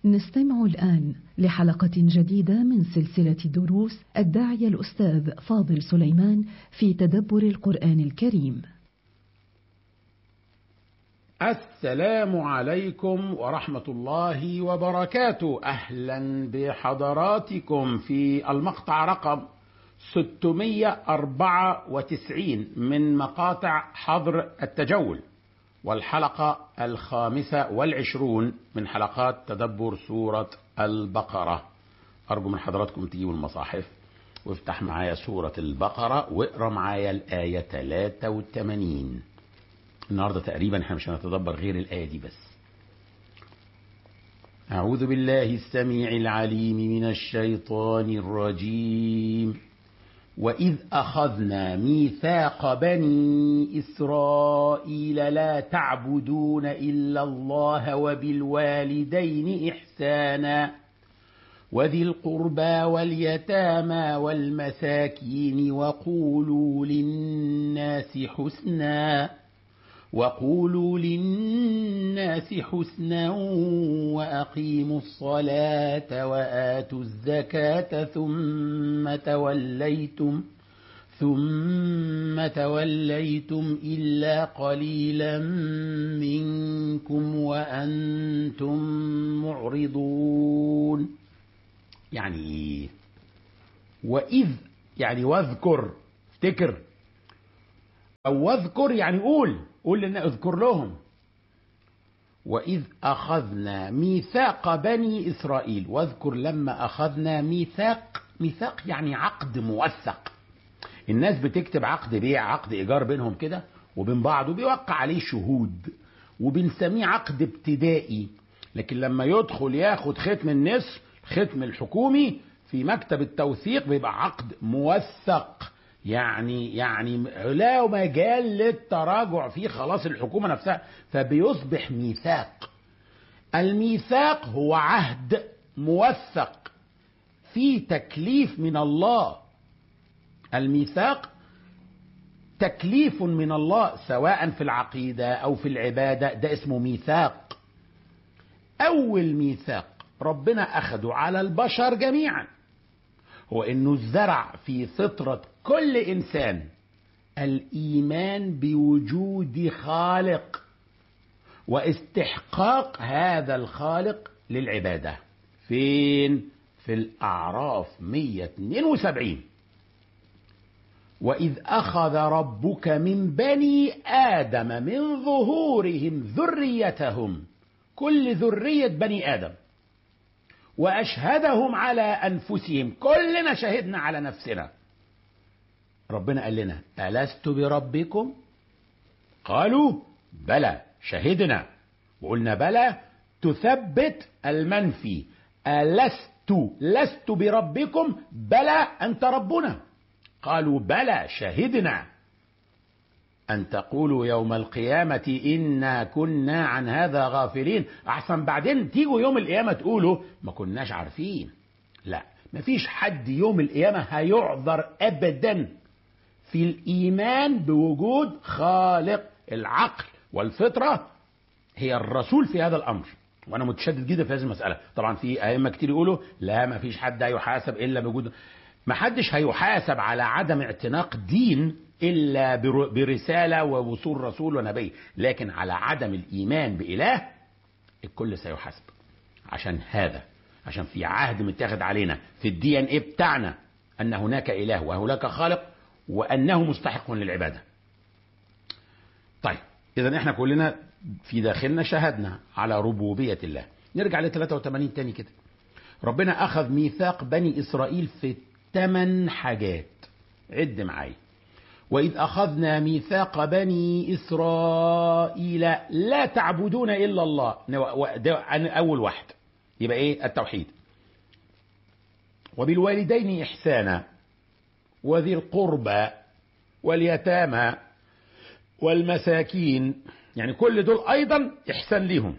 نستمع الآن لحلقة جديدة من سلسلة دروس الداعية الأستاذ فاضل سليمان في تدبر القرآن الكريم. السلام عليكم ورحمة الله وبركاته أهلا بحضراتكم في المقطع رقم 694 من مقاطع حظر التجول والحلقة الخامسة والعشرون من حلقات تدبر سورة البقرة أرجو من حضراتكم تجيبوا المصاحف وافتح معايا سورة البقرة واقرا معايا الآية 83 النهاردة تقريبا احنا مش هنتدبر غير الآية دي بس أعوذ بالله السميع العليم من الشيطان الرجيم وإذ أخذنا ميثاق بني إسرائيل لا تعبدون إلا الله وبالوالدين إحسانا وذي القربى واليتامى والمساكين وقولوا للناس حسنا وقولوا للناس حسنا وأقيموا الصلاة وآتوا الزكاة ثم توليتم ثم توليتم إلا قليلا منكم وأنتم معرضون يعني وإذ يعني واذكر افتكر أو واذكر يعني قول قول لنا اذكر لهم وإذ أخذنا ميثاق بني إسرائيل واذكر لما أخذنا ميثاق ميثاق يعني عقد موثق الناس بتكتب عقد بيع عقد إيجار بينهم كده وبين بعض وبيوقع عليه شهود وبنسميه عقد ابتدائي لكن لما يدخل ياخد ختم النصف الختم الحكومي في مكتب التوثيق بيبقى عقد موثق يعني يعني لا مجال للتراجع فيه خلاص الحكومه نفسها فبيصبح ميثاق الميثاق هو عهد موثق في تكليف من الله الميثاق تكليف من الله سواء في العقيده او في العباده ده اسمه ميثاق اول ميثاق ربنا اخده على البشر جميعا هو انه زرع في فطره كل انسان الايمان بوجود خالق واستحقاق هذا الخالق للعباده فين في الاعراف 172 واذ اخذ ربك من بني ادم من ظهورهم ذريتهم كل ذريه بني ادم واشهدهم على انفسهم كلنا شهدنا على نفسنا ربنا قال لنا الست بربكم قالوا بلى شهدنا وقلنا بلى تثبت المنفي الست لست بربكم بلى انت ربنا قالوا بلى شهدنا أن تقولوا يوم القيامة إنا كنا عن هذا غافلين أحسن بعدين تيجوا يوم القيامة تقولوا ما كناش عارفين لا مفيش حد يوم القيامة هيعذر أبدا في الإيمان بوجود خالق العقل والفطرة هي الرسول في هذا الأمر وأنا متشدد جدا في هذه المسألة طبعا في أئمة كتير يقولوا لا مفيش حد هيحاسب إلا بوجود ما حدش هيحاسب على عدم اعتناق دين إلا برسالة ووصول رسول ونبي لكن على عدم الإيمان بإله الكل سيحاسب عشان هذا عشان في عهد متاخد علينا في الدي ان ايه بتاعنا ان هناك اله وهناك خالق وانه مستحق للعباده. طيب اذا احنا كلنا في داخلنا شهدنا على ربوبيه الله. نرجع ل 83 تاني كده. ربنا اخذ ميثاق بني اسرائيل في ثمان حاجات. عد معايا. وإذ أخذنا ميثاق بني إسرائيل لا تعبدون إلا الله ده أول واحد يبقى إيه التوحيد وبالوالدين إحسانا وذي القربى واليتامى والمساكين يعني كل دول أيضا إحسان لهم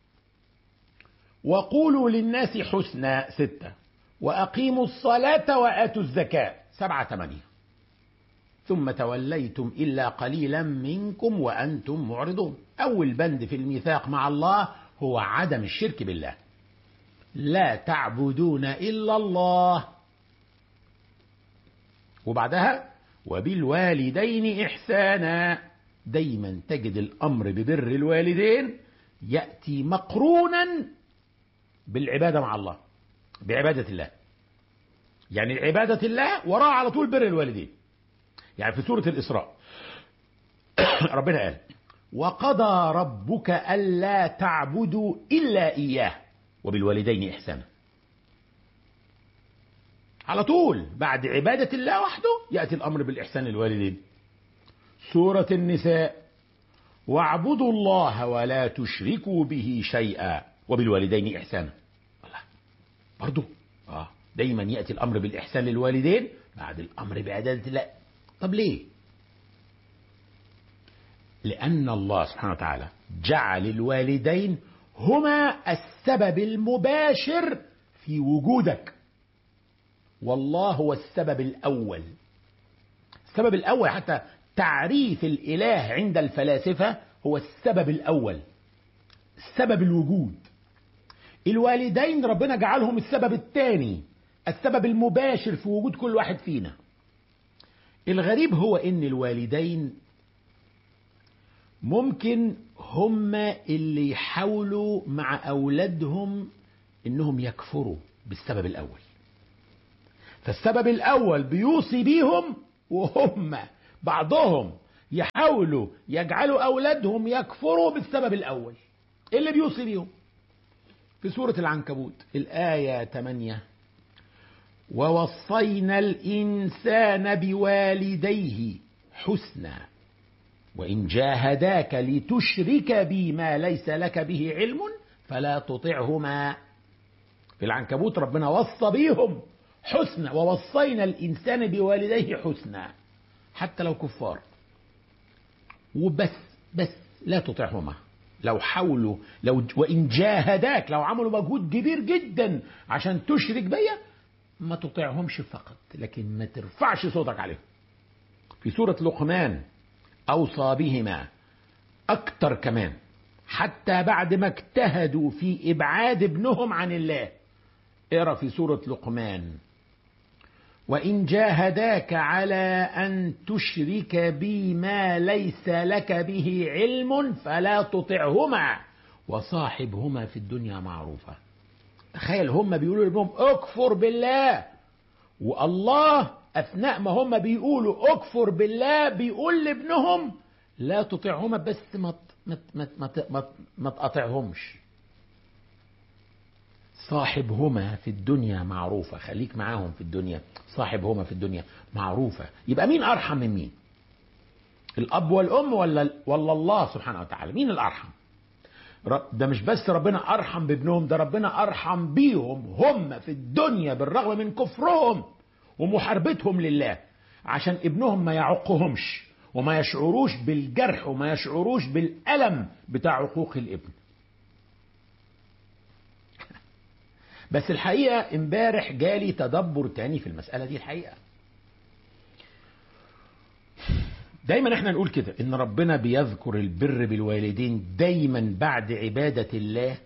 وقولوا للناس حسنا ستة وأقيموا الصلاة وآتوا الزكاة سبعة ثمانية ثم توليتم إلا قليلا منكم وأنتم معرضون أول بند في الميثاق مع الله هو عدم الشرك بالله لا تعبدون إلا الله وبعدها وبالوالدين إحسانا دايما تجد الأمر ببر الوالدين يأتي مقرونا بالعبادة مع الله بعبادة الله يعني عبادة الله وراء على طول بر الوالدين يعني في سورة الإسراء ربنا قال وقضى ربك ألا تعبدوا إلا إياه وبالوالدين إحسانا على طول بعد عبادة الله وحده يأتي الأمر بالإحسان للوالدين سورة النساء واعبدوا الله ولا تشركوا به شيئا وبالوالدين إحسانا الله برضو آه دايما يأتي الأمر بالإحسان للوالدين بعد الأمر بعبادة الله طب ليه لأن الله سبحانه وتعالى جعل الوالدين هما السبب المباشر في وجودك والله هو السبب الأول السبب الأول حتى تعريف الإله عند الفلاسفة هو السبب الأول سبب الوجود الوالدين ربنا جعلهم السبب الثاني السبب المباشر في وجود كل واحد فينا الغريب هو ان الوالدين ممكن هم اللي يحاولوا مع اولادهم انهم يكفروا بالسبب الاول فالسبب الاول بيوصي بيهم وهم بعضهم يحاولوا يجعلوا اولادهم يكفروا بالسبب الاول ايه اللي بيوصي بيهم في سورة العنكبوت الآية 8 ووصينا الإنسان بوالديه حسنا وإن جاهداك لتشرك بي ما ليس لك به علم فلا تطعهما في العنكبوت ربنا وصى بيهم حسنا ووصينا الإنسان بوالديه حسنا حتى لو كفار وبس بس لا تطعهما لو حاولوا لو وإن جاهداك لو عملوا مجهود كبير جدا عشان تشرك بيا ما تطيعهمش فقط لكن ما ترفعش صوتك عليهم في سورة لقمان أوصى بهما أكتر كمان حتى بعد ما اجتهدوا في إبعاد ابنهم عن الله اقرأ في سورة لقمان وإن جاهداك على أن تشرك بي ما ليس لك به علم فلا تطعهما وصاحبهما في الدنيا معروفة تخيل هم بيقولوا لابنهم اكفر بالله والله أثناء ما هم بيقولوا اكفر بالله بيقول لابنهم لا تطعهما بس ما ما ما ما, ما, ما تقاطعهمش صاحبهما في الدنيا معروفة خليك معاهم في الدنيا صاحبهما في الدنيا معروفة يبقى مين أرحم من مين الأب والأم ولا, ولا الله سبحانه وتعالى مين الأرحم ده مش بس ربنا أرحم بابنهم ده ربنا أرحم بيهم هم في الدنيا بالرغم من كفرهم ومحاربتهم لله عشان ابنهم ما يعقهمش وما يشعروش بالجرح وما يشعروش بالألم بتاع عقوق الابن بس الحقيقة امبارح جالي تدبر تاني في المسألة دي الحقيقة دايما احنا نقول كده ان ربنا بيذكر البر بالوالدين دايما بعد عبادة الله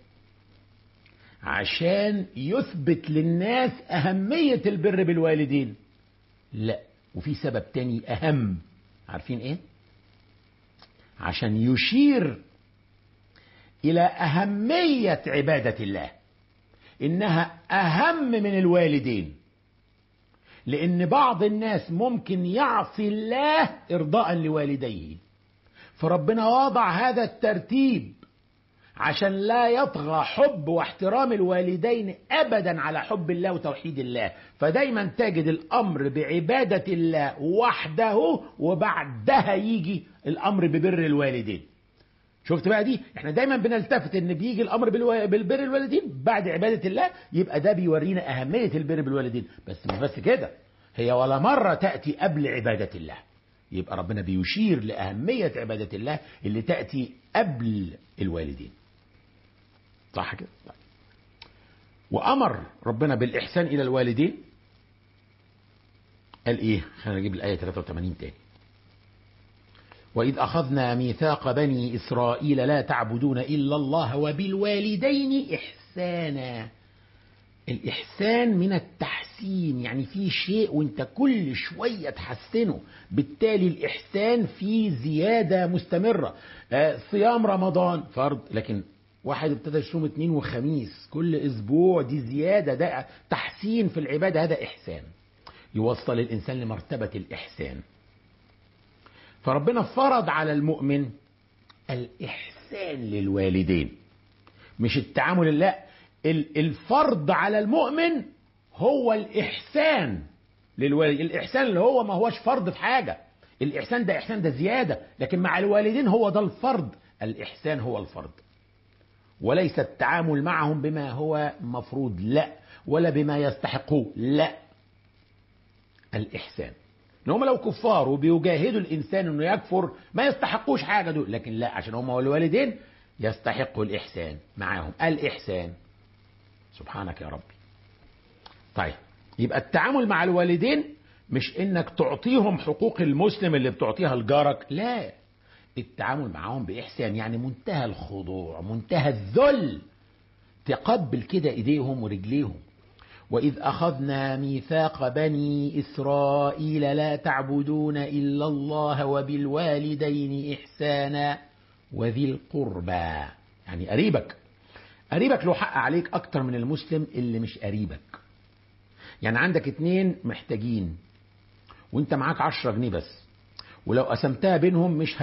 عشان يثبت للناس أهمية البر بالوالدين لا وفي سبب تاني أهم عارفين ايه عشان يشير إلى أهمية عبادة الله إنها أهم من الوالدين لأن بعض الناس ممكن يعصي الله إرضاء لوالديه فربنا وضع هذا الترتيب عشان لا يطغى حب واحترام الوالدين ابدا على حب الله وتوحيد الله فدايما تجد الامر بعباده الله وحده وبعدها يجي الامر ببر الوالدين شفت بقى دي احنا دايما بنلتفت ان بيجي الامر بالو... بالبر الوالدين بعد عباده الله يبقى ده بيورينا اهميه البر بالوالدين بس مش بس كده هي ولا مره تاتي قبل عباده الله يبقى ربنا بيشير لاهميه عباده الله اللي تاتي قبل الوالدين صح كده طيب. وامر ربنا بالاحسان الى الوالدين قال ايه خلينا نجيب الايه 83 تاني وإذ أخذنا ميثاق بني إسرائيل لا تعبدون إلا الله وبالوالدين إحسانا الإحسان من التحسين يعني في شيء وانت كل شوية تحسنه بالتالي الإحسان في زيادة مستمرة آه، صيام رمضان فرض لكن واحد ابتدى يصوم اثنين وخميس كل اسبوع دي زيادة ده تحسين في العبادة هذا إحسان يوصل الإنسان لمرتبة الإحسان فربنا فرض على المؤمن الإحسان للوالدين مش التعامل لا ال- الفرض على المؤمن هو الإحسان للوالد الإحسان اللي هو ما هوش فرض في حاجة الإحسان ده إحسان ده زيادة لكن مع الوالدين هو ده الفرض الإحسان هو الفرض وليس التعامل معهم بما هو مفروض لا ولا بما يستحقوه لا الإحسان ان هم لو كفار وبيجاهدوا الانسان انه يكفر ما يستحقوش حاجه دول لكن لا عشان هم الوالدين يستحقوا الاحسان معاهم الاحسان سبحانك يا ربي طيب يبقى التعامل مع الوالدين مش انك تعطيهم حقوق المسلم اللي بتعطيها لجارك لا التعامل معاهم باحسان يعني منتهى الخضوع منتهى الذل تقبل كده ايديهم ورجليهم وإذ أخذنا ميثاق بني إسرائيل لا تعبدون إلا الله وبالوالدين إحسانا وذي القربى يعني قريبك قريبك له حق عليك أكتر من المسلم اللي مش قريبك يعني عندك اتنين محتاجين وانت معاك عشرة جنيه بس ولو قسمتها بينهم مش